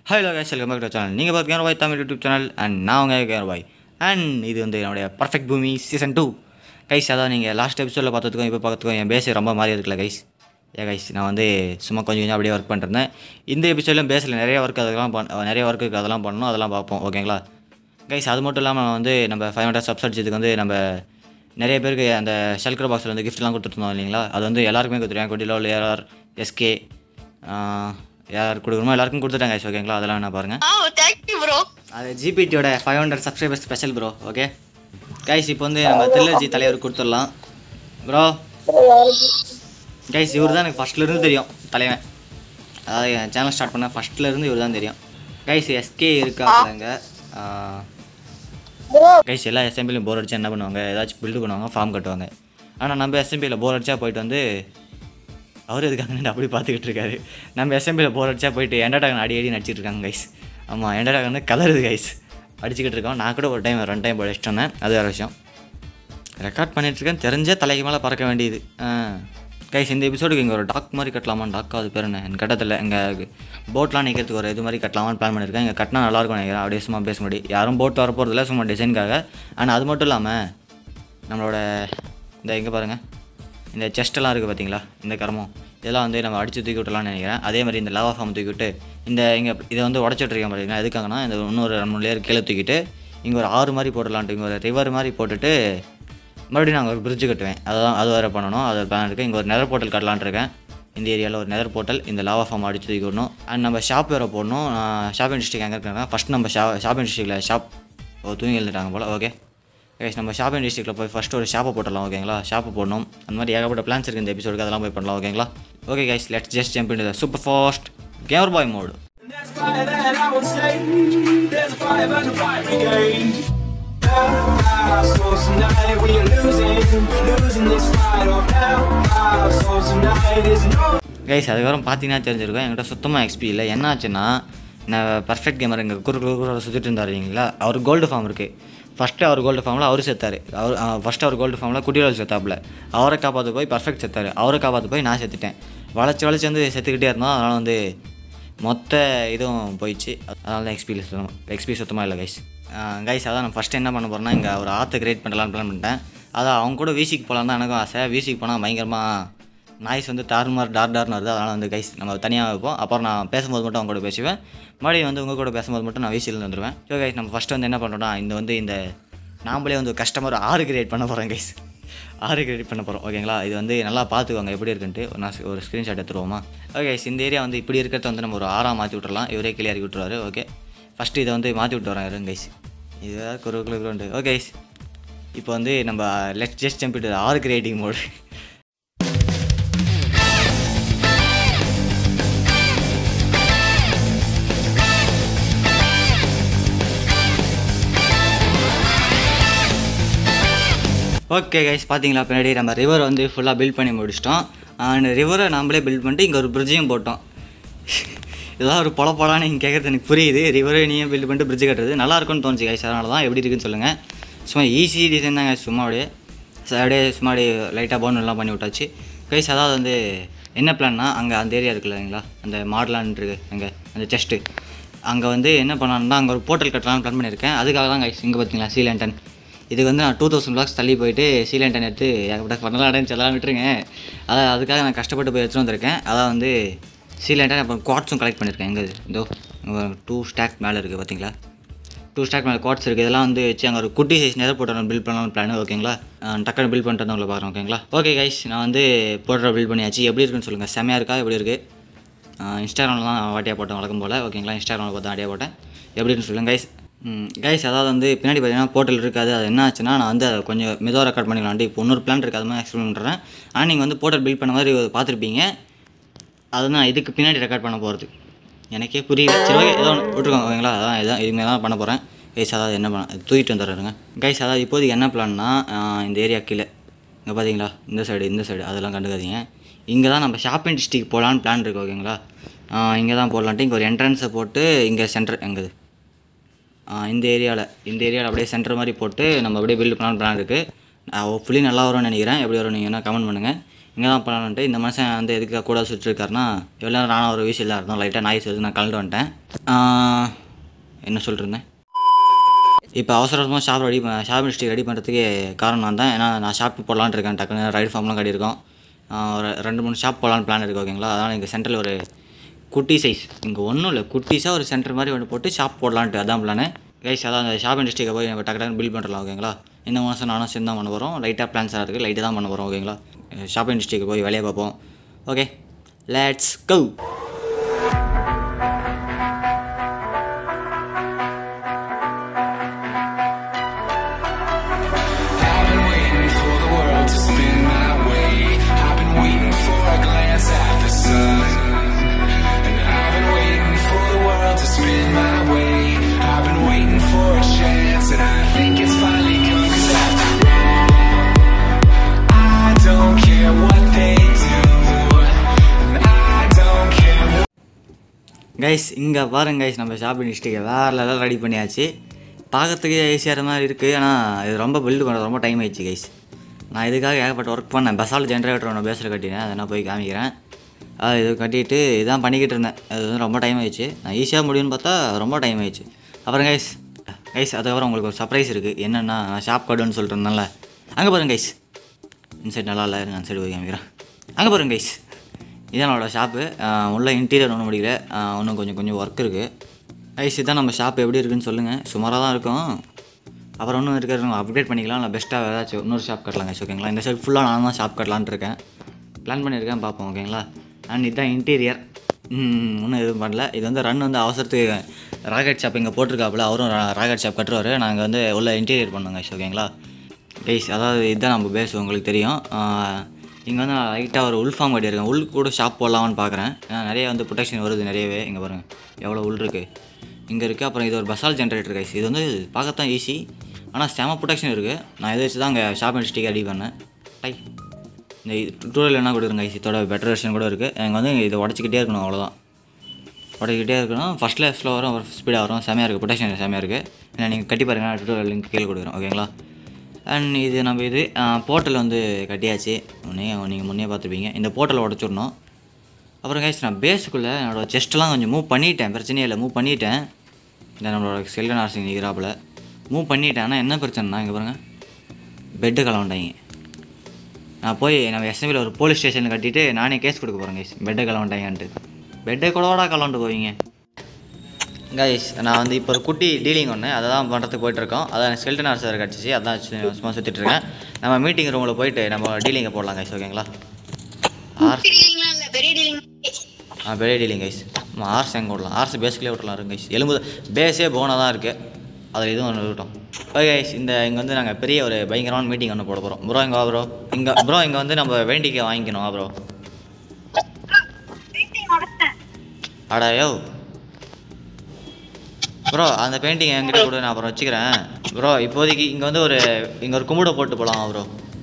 Hello guys welcome back to channel நீங்கள் பார்த்து care boy Tamil YouTube channel and நான் உங்கள் கேர் பாய் அண்ட் இது வந்து என்னுடைய பர்ஃபெக்ட் பூமி சீசன் டூ கைஸ் அதான் நீங்கள் லாஸ்ட் எபிசோடில் பார்த்ததுக்கும் இப்போ பார்த்துக்கும் என் பேஸ் ரொம்ப மாறி இருக்குல்ல கைஸ் ஏ கைஸ் நான் வந்து சும்மா கொஞ்சம் கொஞ்சம் அப்படியே ஒர்க் பண்ணிருந்தேன் இந்த எபிசோட்லையும் பேஸில் நிறைய ஒர்க் அதெல்லாம் பண் நிறைய ஒர்க் இருக்குது அதெல்லாம் பண்ணணும் அதெல்லாம் பார்ப்போம் ஓகேங்களா கைஸ் அது மட்டும் இல்லாமல் வந்து நம்ம ஃபைவ் ஹண்ட்ரட் சப்ஸ் அடிச்சதுக்கு வந்து நம்ம நிறைய பேருக்கு அந்த ஷெல்கர் பாக்ஸில் வந்து கிஃப்ட்லாம் கொடுத்துருந்தோம் இல்லைங்களா அது வந்து எல்லாருக்குமே கொடுத்துருவேன் கொடிலோல் ஏஆர் எஸ்கே யார் கொடுக்கணுமோ எல்லாருக்கும் கொடுத்துட்டாங்க guys, ஓகேங்களா அதெல்லாம் என்ன பாருங்கள் Oh, thank you, bro. அது ஜிபிடியோட five hundred subscriber special bro okay guys இப்போ வந்து நம்ம தில்லர்ஜி தலைவர் கொடுத்துடலாம் ப்ரோ கைஸ் இவர் தான் எனக்கு ஃபஸ்ட்லேருந்து தெரியும் தலைவன் அதாவது என் சேனல் ஸ்டார்ட் பண்ண ஃபஸ்ட்லேருந்து இவர் தான் தெரியும் கைஸ் எஸ்கே இருக்காங்க கைஸ் எல்லா எஸ்எம்பிலையும் போர் அடிச்சா என்ன பண்ணுவாங்க ஏதாச்சும் பில்டு பண்ணுவாங்க ஃபார்ம் கட்டுவாங்க ஆனால் நம்ம எஸ்எம்பியில் போர் அடிச்சா போயிட்டு வந்து அவர் எதுக்காக அப்படி பார்த்துக்கிட்டு இருக்காரு நம்ம எஸ்எம்பியில் போர் அடிச்சா போயிட்டு எண்டடாகன் அடி அடி நடிச்சிட்டு இருக்காங்க கைஸ் ஆமாம் எண்டடாகன் வந்து கலருது கைஸ் அடிச்சுக்கிட்டு இருக்கோம் நான் கூட ஒரு டைம் ரெண்டு டைம் படிச்சுட்டு வந்தேன் அது வேறு விஷயம் ரெக்கார்ட் பண்ணிட்டு இருக்கேன் தெரிஞ்ச தலைக்கு மேலே பறக்க வேண்டியது கைஸ் இந்த எபிசோடுக்கு இங்கே ஒரு டாக் மாதிரி கட்டலாமா டாக் அது பேர் என்ன எனக்கு கட்டத்தில் எங்கள் போட்லாம் நிற்கிறதுக்கு ஒரு இது மாதிரி கட்டலாமான்னு பிளான் பண்ணியிருக்கேன் இங்கே கட்டினா நல்லாயிருக்கும் நினைக்கிறேன் அப்படியே சும்மா பேச முடியும் யாரும் போட் வர போகிறதில்ல சும்மா டிசைனுக்காக ஆனால் அது மட்டும் இல்லாமல் நம்மளோட இந்த இங்கே பாருங்கள் இந்த செஸ்டெல்லாம் இருக்குது பார்த்தீங்களா இந்த கர்மம் இதெல்லாம் வந்து நம்ம அடித்து தூக்கி விட்டலாம்னு நினைக்கிறேன் அதே மாதிரி இந்த லவா ஃபார்ம் தூக்கி விட்டு இந்த இங்கே இதை வந்து உடச்சிட்ருக்கேன் பார்த்தீங்கன்னா எதுக்காகனா இந்த இன்னொரு ரெண்டு மூணு லேயர் கீழே தூக்கிட்டு இங்கே ஒரு ஆறு மாதிரி போடலான்ட்டு இங்கே ஒரு ரிவர் மாதிரி போட்டுட்டு மறுபடியும் நாங்கள் ஒரு பிரிட்ஜு கட்டுவேன் அதான் அது வேறு பண்ணணும் அது பிளான் இருக்குது இங்கே ஒரு நெதர் போர்ட்டல் கட்டலான்ட்டு இருக்கேன் இந்த ஏரியாவில் ஒரு நெதர் போர்ட்டல் இந்த லாவா ஃபார்ம் அடிச்சு தூக்கி விடணும் அண்ட் நம்ம ஷாப் வேறு போடணும் ஷாப்பிங் டிஸ்ட்ரிக் எங்கே இருக்காங்க ஃபஸ்ட் நம்ம ஷா ஷாப்பிங் டிஸ்ட்ரிக்டில் ஷாப் தூங்கி எழுந்துட்டாங்க போல் ஓகே கைஸ் நம்ம ஷாப்பிங் டிஸ்ட்ரிக்ட்டில் போய் ஃபஸ்ட்டு ஒரு ஷாப்பை போட்டலாம் ஓகேங்களா ஷாப்பு போடணும் அந்த மாதிரி ஏகப்பட்ட பிளான்ஸ் இருக்குது இந்த எபிசோடுக்கு அதெல்லாம் போய் பண்ணலாம் ஓகேங்களா okay guys let's just jump in the super fast gamer boy mode There's a fire that I won't say. There's a fire burn the fire brigade. Now, so tonight we are losing, losing this fight. Oh, now, so tonight is no. Guys அதுக்கப்புறம் பார்த்தீங்கன்னா தெரிஞ்சிருக்கும் என்கிட்ட சுத்தமாக XP இல்லை என்ன ஆச்சுன்னா நான் perfect gamer இங்கே குறு குறு குறு சுற்றிட்டு இருந்தார் இல்லைங்களா அவர் கோல்டு ஃபார்ம் இருக்குது ஃபஸ்ட்டு அவர் கோல்டு ஃபார்மில் அவர் செத்தார் அவர் ஃபஸ்ட்டு அவர் கோல்டு ஃபார்மில் குட்டியோல் செத்தாப்புல அவரை காப்பாற்ற போய் பர்ஃபெக்ட் செத்தார் அவரை காப்பாற்ற போய் நான் செத்துட்டேன் வளைச்சி வளைச்சி வந்து செத்துக்கிட்டே இருந்தோம் அதனால் வந்து மொத்த இதுவும் போயிடுச்சு அதனால தான் எக்ஸ்பி சுத்தமாக எக்ஸ்பி சுத்தமாக இல்லை கைஸ் கைஸ் அதான் நான் ஃபஸ்ட்டு என்ன பண்ண போகிறேன்னா இங்கே ஒரு ஆற்று கிரியேட் பண்ணலாம்னு பிளான் பண்ணிட்டேன் அதான் அவங்க கூட வீசிக்கு போகலான்னு தான் எனக்கும் ஆசை வீசிக்கு போனால் பயங்கரமாக நாய்ஸ் வந்து டார்மார் டார் டார்னு வருது அதனால் வந்து கைஸ் நம்ம தனியாக வைப்போம் அப்புறம் நான் பேசும்போது மட்டும் அவங்க கூட பேசுவேன் மறுபடியும் வந்து உங்கள் கூட பேசும்போது மட்டும் நான் வீசிலேருந்து வந்துடுவேன் ஸோ கைஸ் நம்ம ஃபஸ்ட்டு வந்து என்ன பண்ணுறோம்னா இந்த வந்து இந்த நாமளே வந்து கஸ்டமர் ஆறு கிரியேட் பண்ண போகிறேன் கைஸ் ஆறு கிரியேட் பண்ண போகிறோம் ஓகேங்களா இது வந்து நல்லா பார்த்துக்கோங்க எப்படி இருக்குன்ட்டு நான் ஒரு ஸ்க்ரீன்ஷாட் எடுத்துருவோமா ஓகே இந்த ஏரியா வந்து இப்படி இருக்கிறத வந்து நம்ம ஒரு ஆறாக மாற்றி விட்டுறலாம் இவரே கிளியர் இறக்கி விட்டுருவாரு ஓகே ஃபஸ்ட்டு இதை வந்து மாற்றி விட்டு வரேன் இருங்க கைஸ் இது குறு குறு குருண்டு ஓகே கைஸ் இப்போ வந்து நம்ம லெட் ஜஸ்ட் ஜம்ப் இட்டு ஆறு கிரியேட்டிங் மோடு ஓகே கைஸ் பார்த்தீங்களா பின்னாடி நம்ம ரிவர் வந்து ஃபுல்லாக பில்ட் பண்ணி முடிச்சிட்டோம் அண்ட் ரிவரை நம்மளே பில்ட் பண்ணிட்டு இங்கே ஒரு பிரிட்ஜையும் போட்டோம் இதெல்லாம் ஒரு பொலப்பொலான்னு நீங்கள் கேட்குறது எனக்கு புரியுது ரிவரை நீயே பில்ட் பண்ணிட்டு பிரிட்ஜ் கட்டுறது நல்லா இருக்கும்னு தோணுச்சு கைஸ் அதனால தான் எப்படி இருக்குன்னு சொல்லுங்கள் சும்மா ஈஸி டிசைன் தாங்க சும்மா அப்படியே ச- அப்படியே சும்மா அப்படியே லைட்டாக பவுன் எல்லாம் பண்ணி விட்டாச்சு கைஸ் அதாவது வந்து என்ன பிளான்னா அங்கே அந்த ஏரியா இருக்குல்ல இல்லைங்களா அந்த மாடலான் இருக்கு அங்கே அந்த செஸ்ட்டு அங்கே வந்து என்ன பண்ணலான்னா அங்கே ஒரு போர்ட்டல் கட்டலாம்னு பிளான் பண்ணியிருக்கேன் அதுக்காக தான் கைஸ் இங்கே பார்த்தீங்களா சீலேண்டன் இதுக்கு வந்து நான் டூ தௌசண்ட் பிளாக்ஸ் தள்ளி போயிட்டு சீலேண்டன் எடுத்து ஏகப்பட்ட பண்ணலாம் அடைஞ்சு எல்லாம் விட்டுருங்க அதான் அதுக்காக நான் கஷ்டப்பட்டு போய் எடுத்துகிட்டு வந்திருக்கேன் அதான் வந்து சீலேண்டன் அப்புறம் குவாட்ஸும் கலெக்ட் பண்ணியிருக்கேன் எங்கே இதோ டூ ஸ்டாக் மேலே இருக்குது பார்த்தீங்களா டூ ஸ்டாக் மேலே குவாட்ஸ் இருக்குது இதெல்லாம் வந்து வச்சு அங்கே ஒரு குட்டி சைஸ் நெதர் போட்டு பில்ட் பண்ணலாம் பிளான் ஓகேங்களா அஹ் டக்குனு பில்ட் பண்ணிட்டு வந்து உங்களை பார்க்குறேன் ஓகேங்களா ஓகே கைஸ் நான் வந்து போடுற பில்ட் பண்ணியாச்சு எப்படி இருக்குன்னு சொல்லுங்கள் செமையாக இருக்கா எப்படி இருக்குது இன்ஸ்டாகிராமில் தான் வாட்டியாக போட்டேன் வழக்கம் போல் ஓகேங்களா இன்ஸ்டாகிராமில் பார்த்து வாட்டியாக போட்டேன் எப்படின்னு சொல்லுங்கள் கைஸ் கைஸ் அதாவது வந்து பின்னாடி பார்த்தீங்கன்னா போர்ட்டல் இருக்காது அது என்ன ஆச்சுன்னா நான் வந்து அதை கொஞ்சம் மெதுவாக ரெக்கார்ட் பண்ணிக்கலாம்ட்டு இப்போ இன்னொரு பிளான் இருக்குது அது மாதிரி எக்ஸ்பிளைன் பண்ணுறேன் ஆனால் நீங்கள் வந்து போர்ட்டல் பில்ட் பண்ண மாதிரி பார்த்துருப்பீங்க அது நான் இதுக்கு பின்னாடி ரெக்கார்ட் பண்ண போகிறது எனக்கே புரியல சரி ஓகே ஏதோ ஒன்று விட்ருக்கோங்க ஓகேங்களா அதான் இதான் இதுமாரி தான் பண்ண போகிறேன் கைஸ் அதாவது என்ன பண்ண தூக்கிட்டு வந்துடுறேங்க கைஸ் அதாவது இப்போதைக்கு என்ன பிளான்னா இந்த ஏரியா கீழே இங்கே பார்த்தீங்களா இந்த சைடு இந்த சைடு அதெல்லாம் கண்டுக்காதீங்க இங்கே தான் நம்ம ஷாப்பிங் டிஸ்ட்ரிக் போகலான்னு பிளான் இருக்குது ஓகேங்களா இங்கே தான் போடலான்ட்டு இங்கே ஒரு என்ட்ரன்ஸை போட்டு இங்கே சென்டர் எங்குது இந்த ஏரியாவில் இந்த ஏரியாவில் அப்படியே சென்டர் மாதிரி போட்டு நம்ம அப்படியே பில்ட் பண்ணலான்னு பிளான் இருக்குது ஹோப்ஃபுல்லி நல்லா வரும்னு நினைக்கிறேன் எப்படி வரும் நீங்கள் என்ன கமெண்ட் பண்ணுங்கள் இங்கே தான் பண்ணலான்ட்டு இந்த மனுஷன் வந்து எதுக்கு கூட சுற்றிருக்காருன்னா எவ்வளோ நேரம் நானும் ஒரு வீசில் தான் இருந்தோம் லைட்டாக நாய்ஸ் வருது நான் கலந்து வந்துட்டேன் ஆஹ், என்ன சொல்லிருந்தேன் இப்போ அவசர அவசரமாக shop ready shop industry ready பண்ணுறதுக்கு காரணம் நான் தான் ஏன்னா நான் ஷாப் போடலான்னு இருக்கேன் டக்குன்னு ரைடு ஃபார்ம்லாம் கட்டியிருக்கோம் ஆஹ் ஒரு ரெண்டு மூணு ஷாப் போடலான்னு பிளான் இருக்குது ஓகேங்களா அதனால் இங்கே சென்டரில் ஒரு குட்டி சைஸ் இங்கே ஒன்றும் இல்லை குட்டிஸாக ஒரு சென்டர் மாதிரி ஒன்று போட்டு ஷாப் போடலான்ட்டு அதான் பிளானு கைஸ் அதான் அந்த ஷாப் இண்டஸ்ட்ரிக்கு போய் நம்ம டக்கு டக்குன்னு பில் பண்ணுறலாம் ஓகேங்களா இந்த மாதம் நானும் சேர்ந்து தான் பண்ண போகிறோம் லைட்டாக பிளான்ஸ் இருக்குது லைட்டாக தான் பண்ண போகிறோம் ஓகேங்களா ஷாப் இண்டஸ்ட்ரிக்கு போய் வேலையை பார்ப்போம் okay let's go I've been waiting for the world to spin my way. I've been waiting for a glance at the sun. And I've been waiting for the world to spin my way. I've been waiting for a chance, and I think it's finally come. 'Cause after all, I don't care what they do. And I don't care what guys இங்கே பாருங்க guys நம்ம shop இண்டஸ்ட்ரிக்கு வேறு level ready பண்ணியாச்சு பார்க்கறதுக்கு ஈஸியாக மாதிரி இருக்குது ஆனால் இது ரொம்ப பில்டு பண்ணுறது ரொம்ப டைம் ஆயிடுச்சு கைஸ் நான் இதுக்காக ஏகப்பட்ட ஒர்க் பண்ணேன் பசால் ஜென்ரேட்டர் ஒன்று பேஸில் கட்டினேன் அதை நான் போய் காமிக்கிறேன் அது இது கட்டிட்டு இதான் பண்ணிக்கிட்டு இருந்தேன் அது வந்து ரொம்ப டைம் ஆயிடுச்சு நான் ஈஸியாக முடியும்னு பார்த்தா ரொம்ப டைம் ஆயிடுச்சு அப்புறம் கைஸ் கைஸ் அதுக்கப்புறம் உங்களுக்கு ஒரு சர்ப்ரைஸ் இருக்குது என்னென்னா நான் ஷாப் கட்டுன்னு சொல்லிட்டு இருந்தேன்ல அங்கே பாருங்க கைஸ் இன்சைட் நல்லா இல்லை இருங்க அந்த சைடு போய் காமிக்கிறேன் அங்கே பாருங்க கைஸ் இதான் என்னோடய ஷாப்பு உள்ள இன்டீரியர் ஒன்றும் முடியல ஆஹ் இன்னும் கொஞ்சம் கொஞ்சம் ஒர்க் இருக்குது ஐஸ் இதான் நம்ம ஷாப் எப்படி இருக்குன்னு சொல்லுங்கள் சுமாராக தான் இருக்கும் அப்புறம் இன்னும் இருக்கிறது அப்டேட் பண்ணிக்கலாம் இல்லை பெஸ்ட்டாக ஏதாச்சும் இன்னொரு ஷாப் கட்டலாம் guys, ஓகேங்களா இந்த சைடு ஃபுல்லாக நான் தான் ஷாப் கட்டலான்னு இருக்கேன் பிளான் பண்ணியிருக்கேன் பார்ப்போம் ஓகேங்களா அண்ட் இதுதான் இன்டீரியர் இன்னும் எதுவும் பண்ணல இது வந்து ரன் வந்து அவசரத்துக்கு ராக்கெட் ஷாப் இங்கே போட்டிருக்காப்புல அவரும் ராக்கெட் ஷாப் கட்டுருவார் நாங்கள் வந்து உள்ள இன்டீரியர் பண்ணுவோம் guys, ஓகேங்களா கைஸ் அதாவது இதுதான் நம்ம பேஸ் உங்களுக்கு தெரியும் இங்கே வந்து நான் லைட்டாக ஒரு உள் ஃபார்ம் கட்டியிருக்கேன் உள் கூட ஷாப் போடலாமான்னு பார்க்குறேன் ஏன்னா நிறைய வந்து ப்ரொடெக்ஷன் வருது நிறையவே இங்கே பாருங்கள் எவ்வளோ உள் இருக்குது இங்கே இருக்குது அப்புறம் இது ஒரு பசால் ஜென்ரேட்டர் கைஸ் இது வந்து பார்க்கத்தான் ஈஸி ஆனால் செம ப்ரொடெக்ஷன் இருக்குது நான் இதை வச்சு தான் அங்கே ஷாப் இண்டஸ்ட்ரிக்கு ரெடி பண்ணேன் டை இந்த டூரில் என்ன கொடுக்குறேங்க கைஸ் இதோட பெட்டர் வெர்ஷன் கூட இருக்குது எனக்கு வந்து இதை உடச்சிக்கிட்டே இருக்கணும் அவ்வளோதான் உடச்சிக்கிட்டே இருக்கணும் ஃபஸ்ட்டில் ஸ்லோ வரும் ஸ்பீடாக வரும் செமையாக இருக்குது ப்ரொடெக்ஷன் செமையாக இருக்குது ஏன்னா நீங்கள் கட்டி பாருங்க நான் டுட்டோரியல் லிங்க் கீழே கொடுக்குறோம் ஓகேங்களா அண்ட் இது நம்ம இது போர்ட்டல் வந்து கட்டியாச்சு நீங்கள் நீங்கள் முன்னே பார்த்துருப்பீங்க இந்த போர்ட்டலை உடச்சிடணும் அப்புறம் கைஸ் நான் பேஸுக்குள்ளே என்னோடய செஸ்ட்டெல்லாம் கொஞ்சம் மூவ் பண்ணிட்டேன் பிரச்சனையே இல்லை மூவ் பண்ணிட்டேன் இந்த நம்மளோட செல்கன் ஆர்சிங் நிற்கிறாப்புல மூவ் பண்ணிட்டேன் ஆனால் என்ன பிரச்சனைனா இங்கே பாருங்கள் பெட்டு கலவண்டாங்க நான் போய் நம்ம எஸ்எம்பியில் ஒரு போலீஸ் ஸ்டேஷனில் கட்டிட்டு நானே கேஸ் கொடுக்க போகிறேன் கைஸ் பெட்டை கலவண்டாங்கன்ட்டு பெட்டை கூடவாடா கலவண்டு போவீங்க கைஸ் நான் வந்து இப்போ ஒரு குட்டி டீலிங் ஒன்று அதை தான் பண்ணுறதுக்கு போயிட்டுருக்கோம் அதான் ஸ்கெல்டன் ஆர்சர் கிடச்சிச்சு அதான் சு- சும்மா சுற்றிட்டு இருக்கேன் நம்ம மீட்டிங் ரூமில் போயிட்டு நம்ம டீலிங்கை போடலாம் கைஸ் ஓகேங்களா ஆர் டீலிங்லாம் இல்ல பெரிய டீலிங் ஆ பெரிய டீலிங் கைஸ் நம்ம ஆர்ஸ் எங்கே விடலாம் ஆர்ஸ் பேஸ்க்குள்ளே விடலாம் இருக்கும் கைஸ் எலும்பு பேஸே போனாக தான் இருக்குது அதில் இதுவும் ஒன்று இருக்கட்டும் ஓகே கைஸ் இந்த இங்கே வந்து நாங்கள் பெரிய ஒரு பயங்கரமான மீட்டிங் ஒன்று போட போகிறோம் ப்ரோ இங்கே வா ப்ரோ இங்கே ப்ரோ இங்கே வந்து நம்ம வேண்டிக்க வாங்கிக்கணும் வா ப்ரோ அடாயோ ப்ரோ அந்த பெயிண்டிங் என்கிட்ட கூட நான் அப்புறம் வச்சுக்கிறேன் ப்ரோ இப்போதைக்கு இங்கே வந்து ஒரு இங்கே ஒரு கும்பிட போட்டு போகலாம் ப்ரோ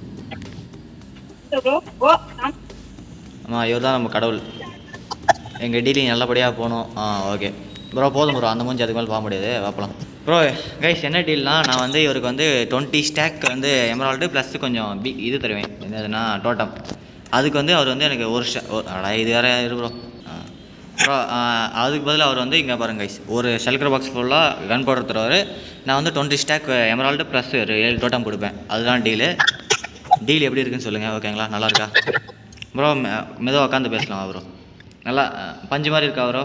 ஆமாம் இவர் தான் நம்ம கடவுள் எங்கள் டீலிங் நல்லபடியாக போகணும் ஆ ஓகே ப்ரோ போதும் ப்ரோ அந்த மூஞ்சி அதுக்கு மேலே போக முடியாது பார்ப்பலாம் ப்ரோ கைஸ் என்ன டீல்னா நான் வந்து இவருக்கு வந்து டுவெண்ட்டி ஸ்டாக் வந்து எமரால்டு ப்ளஸ் கொஞ்சம் பி இது தருவேன் என்னதுன்னா டோட்டம் அதுக்கு வந்து அவர் வந்து எனக்கு ஒரு ஸ்டா ஒரு- அடா இது வேற இரு ப்ரோ ப்ரோ அதுக்கு பதிலா அவர் வந்து இங்கே பாருங்க கைஸ் ஒரு ஷெல்கர் பாக்ஸ் ஃபுல்லாக கன் பவுடர் தருவார் நான் வந்து டுவெண்ட்டி ஸ்டாக் எமரால்டு ப்ளஸ் ஒரு ஏழு டோட்டம் கொடுப்பேன் அதுதான் டீலு டீல் எப்படி இருக்குன்னு சொல்லுங்கள் ஓகேங்களா நல்லா இருக்கா ப்ரோ மெதுவாக உட்காந்து பேசலாம் ப்ரோ நல்லா அஹ், பஞ்சு மாதிரி இருக்கா ப்ரோ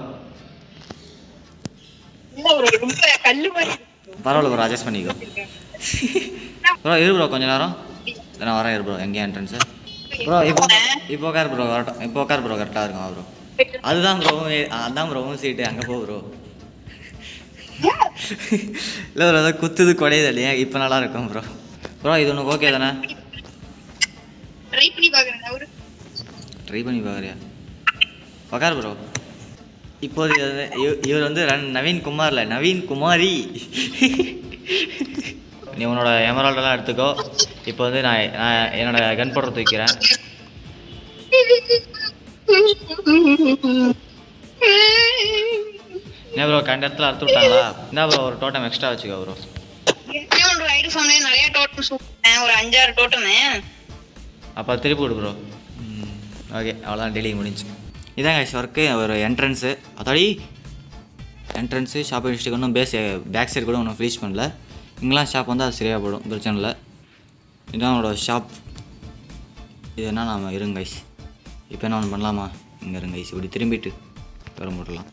இல்ல ஒரு ரொம்ப கல்லு மாதிரி பரவாயில்ல ப்ரோ அட்ஜஸ்ட் பண்ணிக்கோ ப்ரோ இரு ப்ரோ கொஞ்ச நேரம் நான் வரேன் இரு ப்ரோ எங்கேயும் என்ட்ரன்ஸு ப்ரோ இப்போ இப்போ உட்கார் ப்ரோ வரட்டும் இப்போ உட்கார் ப்ரோ கரெக்டாக இருக்கும் ப்ரோ அதுதான் ப்ரோ அதான் ப்ரோ உன் சீட்டு அங்கே போ ப்ரோ இல்லை ப்ரோ ஏதோ குத்துது குடையுது இல்லையா இப்போ நல்லா இருக்கும் ப்ரோ ப்ரோ இது உனக்கு ஓகே தானே ட்ரை பண்ணி பாக்குறேன் அவரு ட்ரை பண்ணி பார்க்குறியா உக்கார் ப்ரோ இப்போது இது- இவ- இவர் வந்து ரன் நவீன் குமார்ல நவீன் குமாரி நீ உன்னோட எமரால்டெல்லாம் எடுத்துக்கோ இப்போ வந்து நான் நான் என்னோட கன் பவுடர் தூக்கிறேன் என்ன ப்ரோ கண்ட இடத்துல அறுத்து விட்டாங்களா என்ன ப்ரோ ஒரு டோட்டம் எக்ஸ்ட்ரா வச்சுக்கோ ப்ரோ ஒரு ரைடு சொன்னேன் நிறைய டோட்டம் சூப்பேன் ஒரு அஞ்சாறு டோட்டமு அப்போ திருப்பி விடு ப்ரோ ஓகே அவ்வளோதான் டெய்லி முடிஞ்சு இதான் கைஸ் ஒர்க்கு ஒரு என்ட்ரன்ஸு அதாடி என்ட்ரன்ஸு ஷாப்பிங் டிஸ்ட்ரிக் ஒன்றும் பேஸ் பேக் சைடு கூட ஒன்றும் ஃபினிஷ் பண்ணல இங்கெல்லாம் ஷாப் வந்து அது சரியாக போடும் பிரச்சனை இல்லை இதுதான் அவனோட ஷாப் இது என்ன நாம இருங்க கைஸ் இப்போ என்ன ஒன்று பண்ணலாமா இங்கே இருங்க கைஸ் இப்படி திரும்பிட்டு வர போடலாம்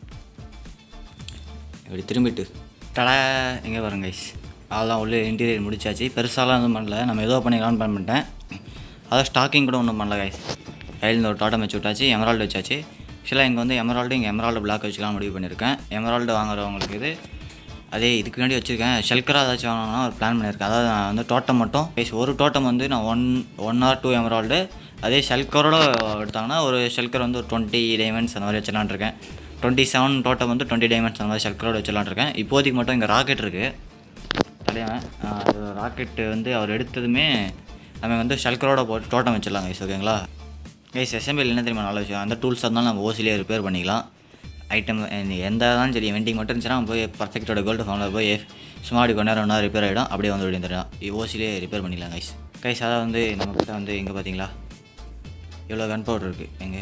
இப்படி திரும்பிட்டு டடா எங்கே வரும் கைஸ் அதெல்லாம் உள்ளே இன்டீரியர் முடிச்சாச்சு பெருசாலாம் எதுவும் பண்ணல நம்ம ஏதோ பண்ணிக்கலாம்னு பண்ண பண்ணிட்டேன் அதான் ஸ்டாக்கிங் கூட ஒன்றும் பண்ணல கைஸ் கையில் ஒரு டாட்டம் வச்சு விட்டாச்சு எமரால்டு வச்சாச்சு ஆக்சுவலாக இங்கே வந்து எமரால்டு இங்கே எமரால்டு பிளாக் வச்சுக்கலாம் முடிவு பண்ணியிருக்கேன் எமரால்டு வாங்குறவங்களுக்கு இது அதே இதுக்கு முன்னாடி வச்சுருக்கேன் ஷெல்கராக ஏதாச்சும் வாங்கணும்னா ஒரு பிளான் பண்ணியிருக்கேன் அதாவது நான் வந்து டோட்டம் மட்டும் கைஸ் ஒரு டோட்டம் வந்து நான் one one or two emerald அதே ஷெல்கரோட எடுத்தாங்கன்னா ஒரு ஷெல்கர் வந்து ஒரு டுவெண்ட்டி டைமண்ட்ஸ் அந்த மாதிரி வச்சலான் இருக்கேன் டுவெண்ட்டி செவன் டோட்டம் வந்து டுவெண்ட்டி டைமண்ட்ஸ் அந்த மாதிரி ஷெல்கரோட வச்சலான் இருக்கேன் இப்போதைக்கு மட்டும் இங்கே ராக்கெட் இருக்குது தலைவன் அது ராக்கெட்டு வந்து அவர் எடுத்ததுமே நம்ம வந்து ஷல்கரோட போட்டு டோட்டம் வச்சிடலாம் கைஸ் ஓகேங்களா கைஸ் எஸ்எம்பியில் என்ன தெரியுமா நல்ல விஷயம் அந்த டூல்ஸ் இருந்தாலும் நம்ம ஓசிலே ரிப்பேர் பண்ணிக்கலாம் ஐட்டம் எந்த தான் சரி வெண்டிங் மட்டும் இருந்துச்சுன்னா நம்ம போய் பர்ஃபெக்டோட கோல்டு ஃபார்மில் போய் சும்மா அப்படி கொஞ்ச நேரம் ஒன்றா ரிப்பேர் ஆகிடும் அப்படியே வந்து விடியும் தெரியும் ஓசிலே ரிப்பேர் பண்ணிக்கலாம் கைஸ் கைஸ் அதான் வந்து நம்ம கிட்ட வந்து இங்கே பார்த்தீங்களா இவ்வளோ கன் பவுடர் இருக்குது எங்கே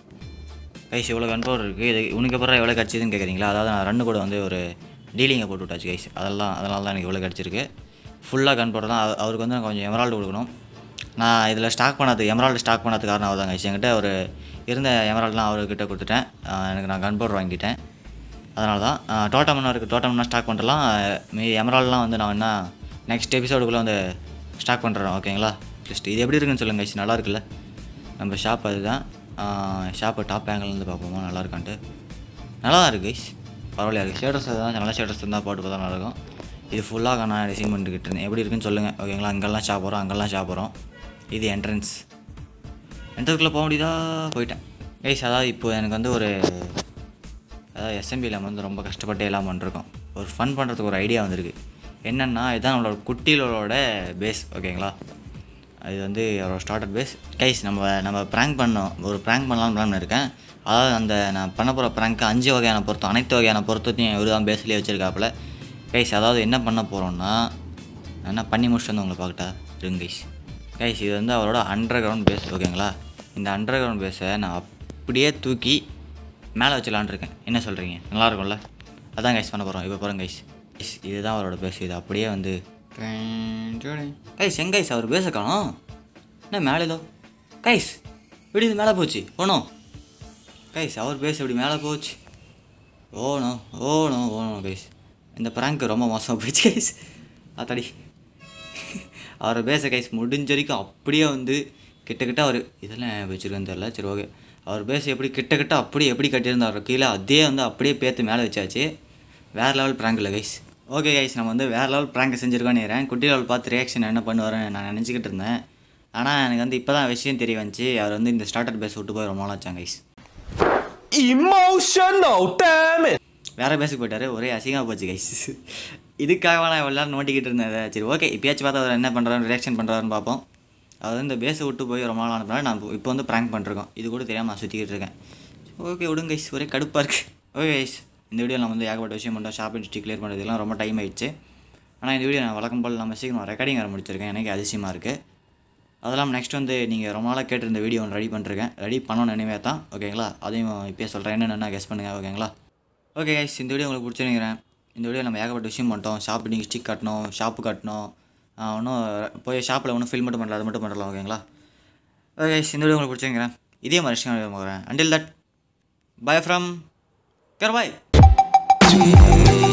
கைஸ் இவ்வளோ கன் பவுடர் இருக்குது இது உனக்கு அப்புறம் எவ்வளோ கிடச்சிதுன்னு கேட்குறீங்களா அதாவது நான் ரன்னு கூட வந்து ஒரு டீலிங்கை போட்டு விட்டாச்சு கைஸ் அதெல்லாம் அதனால தான் எனக்கு இவ்வளோ கிடச்சிருக்கு ஃபுல்லாக கன் பவுடர் தான் அவ- அவருக்கு வந்து நான் கொஞ்சம் எமரால்டு கொடுக்கணும் நான் இதில் ஸ்டாக் பண்ணது எமரால்டு ஸ்டாக் பண்ணது காரணம் அவர் தான் கைஸ் என்கிட்ட ஒரு இருந்த எமரால்டுலாம் அவர்கிட்ட கொடுத்துட்டேன் ஆஹ் எனக்கு நான் கன் பவுடர் வாங்கிட்டேன் அதனால தான் டோட்டமன்னா இருக்குது டோட்டம்னா ஸ்டாக் பண்ணுறலாம் மீ எமரால்ட்லாம் வந்து நான் என்ன நெக்ஸ்ட் எபிசோடுக்குள்ளே வந்து ஸ்டாக் பண்ணுறேன் ஓகேங்களா ஜஸ்ட் இது எப்படி இருக்குன்னு சொல்லுங்கள் கைஸ் நல்லா இருக்குல்ல நம்ம ஷாப் அதுதான் ஷாப்பை டாப் ஆங்கிள்லேருந்து பார்ப்போமா நல்லா இருக்கான்ட்டு நல்லா தான் இருக்குது கைஸ் பரவாயில்ல இருக்குது ஷேட்டர்ஸ் தான் நல்ல ஷேட்டர்ஸ் இருந்தால் போட்டு பார்த்தா நல்லா இருக்கும் இது ஃபுல்லாக நான் டிசைன் பண்ணிக்கிட்டு இருந்தேன் எப்படி இருக்குன்னு சொல்லுங்கள் ஓகேங்களா அங்கெல்லாம் ஷாப் வரும் அங்கெல்லாம் ஷாப் வரும் இது என்ட்ரன்ஸ் என்ட்ரன்ஸ்குள்ளே போக முடியுதா போயிட்டேன் கைஸ் அதாவது இப்போ எனக்கு வந்து ஒரு அதாவது எஸ்எம்பியில் நம்ம வந்து ரொம்ப கஷ்டப்பட்டு எல்லாம் பண்ணிருக்கோம் ஒரு ஃபன் பண்ணுறதுக்கு ஒரு ஐடியா வந்திருக்கு என்னென்னா இதுதான் நம்மளோட குட்டிகளோட பேஸ் ஓகேங்களா அது வந்து அவரோட ஸ்டார்டர் பேஸ் கைஸ் நம்ம நம்ம ப்ராங்க் பண்ணோம் ஒரு ப்ராங்க் பண்ணலாம்னு பிளான் இருக்கேன் அதாவது அந்த நான் பண்ண போகிற ப்ராங்க்கு அஞ்சு வகையான பொருத்தம் அனைத்து வகையான பொருத்தத்தையும் இவர் தான் பேஸ்லேயே வச்சுருக்காப்புல கைஸ் அதாவது என்ன பண்ண போகிறோம்னா நான் என்ன பண்ணி முடிச்சுட்டு வந்து உங்களை பார்க்கட்டா இருங்க கைஸ் கைஸ் இது வந்து அவரோட அண்டர் கிரவுண்ட் பேஸ் ஓகேங்களா இந்த அண்டர் கிரவுண்ட் பேஸை நான் அப்படியே தூக்கி மேலே வச்சலான்னு இருக்கேன் என்ன சொல்கிறீங்க நல்லா இருக்கும்ல அதான் கைஸ் பண்ண போகிறோம் இப்போ போகிறோம் கைஸ் கைஸ் இதுதான் அவரோட பேஸ் இது அப்படியே வந்து கைஸ் எங்க கைஸ் அவர் பேச காணோம் என்ன மேலே ஏதோ கைஸ் இப்படி இது மேலே போச்சு ஓனோ கைஸ் அவர் பேச இப்படி மேலே போச்சு ஓனோ ஓனோ ஓனோ கைஸ் இந்த ப்ராங்க் ரொம்ப மோசமாக போயிடுச்சு கைஸ் அத்தாடி அவரை பேச கைஸ் முடிஞ்ச வரைக்கும் அப்படியே வந்து கிட்ட கிட்ட அவர் இதெல்லாம் வச்சுருக்கேன்னு தெரில சரி ஓகே அவர் பேச எப்படி கிட்ட கிட்ட அப்படியே எப்படி கட்டியிருந்தாரோ கீழே அதே வந்து அப்படியே பேத்து மேலே வச்சாச்சு வேறு லெவல் ப்ராங்க் இல்லை கைஸ் ஓகே கைஸ் நம்ம வந்து வேறு லெவல் ப்ராங்க் செஞ்சுருக்கோன்னு நினைக்கிறேன் குட்டி லெவல் பார்த்து ரியாக்ஷன் என்ன பண்ணுவாருன்னு நான் நினச்சிக்கிட்டு இருந்தேன் ஆனால் எனக்கு வந்து இப்போ தான் விஷயம் தெரிய வந்துச்சு அவர் வந்து இந்த ஸ்டார்டர் பேஸ் விட்டு போய் ரொம்ப நாள் ஆச்சாங்க கைஸ் Emotional, damn it! வேறு பேசுக்கு போயிட்டாரு ஒரே அசிங்கமாக போச்சு கைஸ் இதுக்காக நான் இவ்வளோ நேரம் நோட்டிக்கிட்டு இருந்தேன் இதை. சரி ஓகே இப்பயாச்சும் பார்த்தா அவர் என்ன பண்ணுறாரு ரியாக்ஷன் பண்ணுறாருன்னு பார்ப்போம் அவர் வந்து இந்த பேஸை விட்டு போய் ரொம்ப நாள் ஆனதுனால நான் இப்போ வந்து ப்ராங்க் பண்ணிருக்கோம் இது கூட தெரியாமல் நான் சுற்றிக்கிட்டு இருக்கேன் ஓகே விடுங்க கைஸ் ஒரே கடுப்பாக இருக்குது ஓகே கைஸ் இந்த வீடியோ நம்ம வந்து ஏகப்பட்ட விஷயம் பண்ணோம் ஷாப் இன்ஸ்டி கிளியர் பண்ணுறதுலாம் ரொம்ப டைம் ஆயிடுச்சு ஆனால் இந்த வீடியோ நான் வழக்கம் போல் நம்ம சீக்கிரம் ரெக்கார்டிங் வர முடிச்சிருக்கேன் எனக்கு அதிசயமாக இருக்குது அதெல்லாம் நெக்ஸ்ட் வந்து நீங்கள் ரொம்ப நாளாக கேட்டிருந்த வீடியோ ஒன்று ரெடி பண்ணிருக்கேன் ரெடி பண்ணணும் இனிமே தான் ஓகேங்களா அதையும் இப்போயே சொல்கிறேன் என்னென்ன கெஸ் பண்ணுங்கள் ஓகேங்களா ஓகே கைஸ் இந்த வீடியோ உங்களுக்கு பிடிச்சிருக்கிறேன் இந்த வீடியோ நம்ம ஏகப்பட்ட விஷயம் பண்ணிட்டோம் ஷாப் நீங்கள் ஸ்டிக் கட்டணும் ஷாப்பு கட்டணும் ஒன்றும் போய் ஷாப்பில் ஒன்றும் ஃபில் மட்டும் பண்ணல அது மட்டும் பண்ணலாம் ஓகேங்களா ஓகே கைஸ் இந்த வீடியோ உங்களுக்கு பிடிச்சிருக்கிறேன் இதே மாதிரி விஷயம் பார்க்குறேன் until that bye from gamer bye